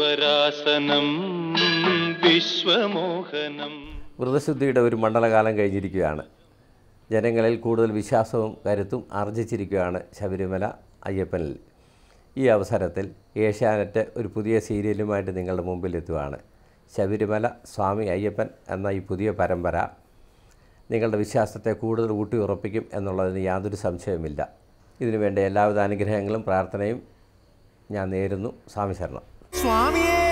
ഈശ്വരാസനം വിശ്വമോഹനം വ്രതശുദ്ധിയുടെ ഒരു മണ്ഡലകാലം കഴിഞ്ഞിരിക്കുകയാണ് ജനങ്ങളിൽ കൂടുതൽ വിശ്വാസവും കരുത്തും ആർജിച്ചിരിക്കുകയാണ് ശബരിമല അയ്യപ്പനിൽ ഈ അവസരത്തിൽ ഏഷ്യാനെറ്റ് ഒരു പുതിയ സീരിയലുമായിട്ട് നിങ്ങളുടെ മുമ്പിൽ എത്തുകയാണ് ശബരിമല സ്വാമി അയ്യപ്പൻ എന്ന ഈ പുതിയ പരമ്പര നിങ്ങളുടെ വിശ്വാസത്തെ കൂടുതൽ ഊട്ടി ഉറപ്പിക്കും എന്നുള്ളതിന് യാതൊരു സംശയവുമില്ല ഇതിനുവേണ്ട എല്ലാവിധ അനുഗ്രഹങ്ങളും പ്രാർത്ഥനയും ഞാൻ നേരുന്നു സ്വാമി ശരണം സ്വാമിയേ